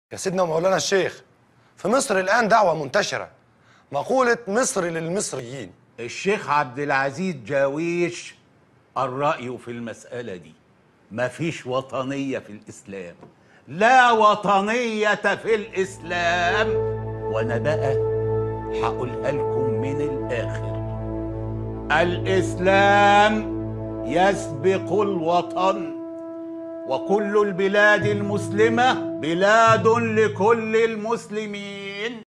يا سيدنا مولانا الشيخ في مصر الآن دعوة منتشرة مقولة مصر للمصريين الشيخ عبد العزيز جاويش الرأي في المسألة دي مفيش وطنية في الإسلام لا وطنية في الإسلام وأنا بقى هقولها لكم من الآخر الإسلام يسبق الوطن وكل البلاد المسلمة بلاد لكل المسلمين